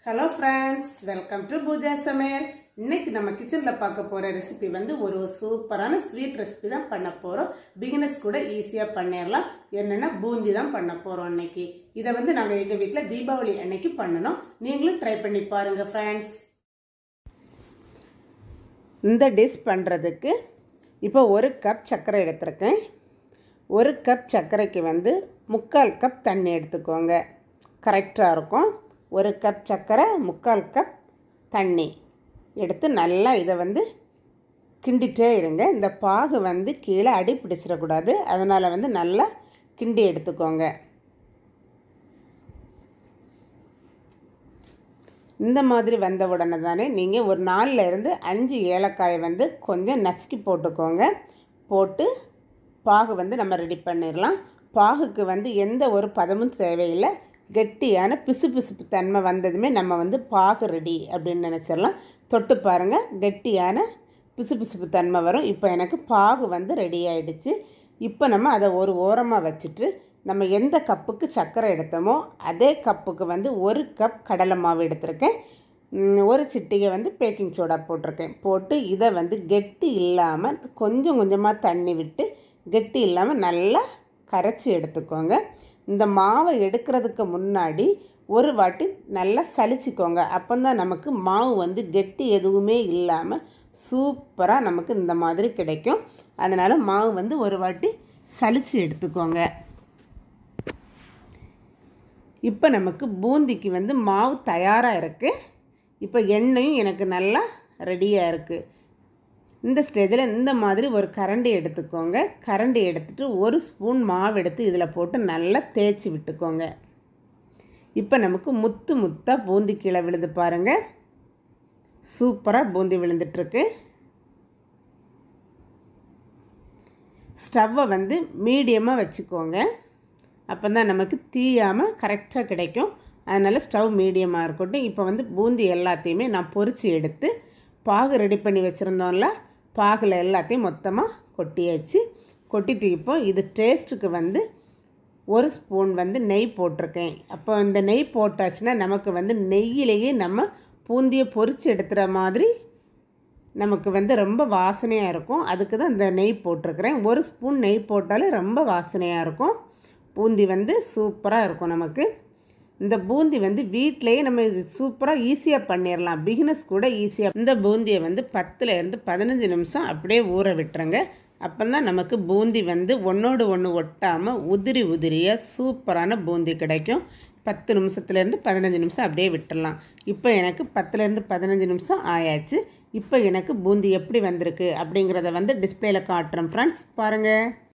hello friends welcome to Pooja சமையல் இன்னைக்கு நம்ம கிச்சனில் பார்க்க போகிற ரெசிபி வந்து ஒரு சூப்பரான ஸ்வீட் ரெசிபி தான் பண்ண போகிறோம் பிகினர்ஸ் கூட ஈஸியாக பண்ணிடலாம் என்னென்னா பூந்தி தான் பண்ண போகிறோம் இன்னைக்கு இதை வந்து நாங்கள் எங்கள் வீட்டில் தீபாவளி அன்னைக்கு பண்ணணும் நீங்களும் ட்ரை பண்ணி பாருங்க ஃப்ரெண்ட்ஸ் இந்த டிஷ் பண்ணுறதுக்கு இப்போ ஒரு கப் சர்க்கரை எடுத்திருக்கேன் ஒரு கப் சர்க்கரைக்கு வந்து முக்கால் கப் தண்ணி எடுத்துக்கோங்க கரெக்டாக இருக்கும் ஒரு கப் சர்க்கரை முக்கால் கப் தண்ணி எடுத்து நல்லா இதை வந்து கிண்டிகிட்டே இருங்க இந்த பாகு வந்து கீழே அடி பிடிச்சிடக்கூடாது அதனால் வந்து நல்லா கிண்டி எடுத்துக்கோங்க இந்த மாதிரி வந்த உடனே தானே நீங்கள் ஒரு நாலில் இருந்து அஞ்சு ஏலக்காயை வந்து கொஞ்சம் நசுக்கி போட்டுக்கோங்க போட்டு பாகு வந்து நம்ம ரெடி பண்ணிடலாம் பாகுக்கு வந்து எந்த ஒரு பதமும் தேவையில்லை கெட்டியான பிசு பிசுப்பு தன்மை வந்ததுமே நம்ம வந்து பாகு ரெடி அப்படின்னு நினச்சிடலாம் தொட்டு பாருங்கள் கெட்டியான பிசு பிசுப்பு தன்மை வரும் இப்போ எனக்கு பாகு வந்து ரெடி ஆயிடுச்சு இப்போ நம்ம அதை ஒரு ஓரமாக வச்சுட்டு நம்ம எந்த கப்புக்கு சர்க்கரை எடுத்தோமோ அதே கப்புக்கு வந்து ஒரு கப் கடலை மாவு எடுத்திருக்கேன் ம், ஒரு சிட்டிகை வந்து பேக்கிங் சோடா போட்டிருக்கேன் போட்டு இதை வந்து கெட்டி இல்லாமல் கொஞ்சம் கொஞ்சமாக தண்ணி விட்டு கெட்டி இல்லாமல் நல்லா கரைச்சி எடுத்துக்கோங்க இந்த மாவை எடுக்கிறதுக்கு முன்னாடி ஒரு வாட்டி நல்லா சலிச்சிக்கோங்க அப்போ தான் நமக்கு மாவு வந்து கெட்டி எதுவுமே இல்லாமல் சூப்பராக நமக்கு இந்த மாதிரி கிடைக்கும் அதனால் மாவு வந்து ஒரு வாட்டி சலிச்சு எடுத்துக்கோங்க இப்போ நமக்கு பூந்திக்கு வந்து மாவு தயாராக இருக்குது இப்போ எண்ணெயும் எனக்கு நல்லா ரெடியாக இருக்குது இந்த ஸ்டேஜில் இந்த மாதிரி ஒரு கரண்டி எடுத்துக்கோங்க கரண்டி எடுத்துட்டு ஒரு ஸ்பூன் மாவு எடுத்து இதில் போட்டு நல்லா தேய்ச்சி விட்டுக்கோங்க இப்போ நமக்கு முத்து முத்தாக பூந்தி கீழே விழுது பாருங்கள் சூப்பராக பூந்தி விழுந்துட்டுருக்கு ஸ்டவ்வை வந்து மீடியமாக வச்சுக்கோங்க அப்போ தான் நமக்கு தீயாமல் கரெக்டாக கிடைக்கும் அதனால் ஸ்டவ் மீடியமாக இருக்கட்டும் இப்போ வந்து பூந்தி எல்லாத்தையுமே நான் பொரித்து எடுத்து பாகு ரெடி பண்ணி வச்சுருந்தோம்ல பாகில் எல்லாத்தையும் மொத்தமாக கொட்டியாச்சு கொட்டிட்டு இப்போ இது டேஸ்ட்டுக்கு வந்து ஒரு ஸ்பூன் வந்து நெய் போட்டிருக்கேன் அப்போ இந்த நெய் போட்டாச்சுன்னா நமக்கு வந்து நெய்யிலேயே நம்ம பூந்தியை பொரித்து எடுத்துகிற மாதிரி நமக்கு வந்து ரொம்ப வாசனையாக இருக்கும் அதுக்கு தான் இந்த நெய் போட்டிருக்கிறேன் ஒரு ஸ்பூன் நெய் போட்டாலே ரொம்ப வாசனையாக இருக்கும் பூந்தி வந்து சூப்பராக இருக்கும் நமக்கு இந்த பூந்தி வந்து வீட்டிலேயே நம்ம இது சூப்பராக ஈஸியாக பண்ணிடலாம் பிகினஸ் கூட ஈஸியாக இந்த பூந்தியை வந்து பத்தில் இருந்து பதினஞ்சு நிமிஷம் அப்படியே ஊற விட்டுருங்க அப்போ தான் நமக்கு பூந்தி வந்து ஒன்றோடு ஒன்று ஒட்டாமல் உதிரி உதிரியாக சூப்பரான பூந்தி கிடைக்கும் பத்து நிமிஷத்துலேருந்து பதினஞ்சு நிமிஷம் அப்படியே விட்டுடலாம் இப்போ எனக்கு பத்துலேருந்து பதினஞ்சு நிமிஷம் ஆயாச்சு இப்போ எனக்கு பூந்தி எப்படி வந்திருக்கு அப்படிங்கிறத வந்து டிஸ்பிளேல காட்டுறேன் ஃப்ரெண்ட்ஸ் பாருங்கள்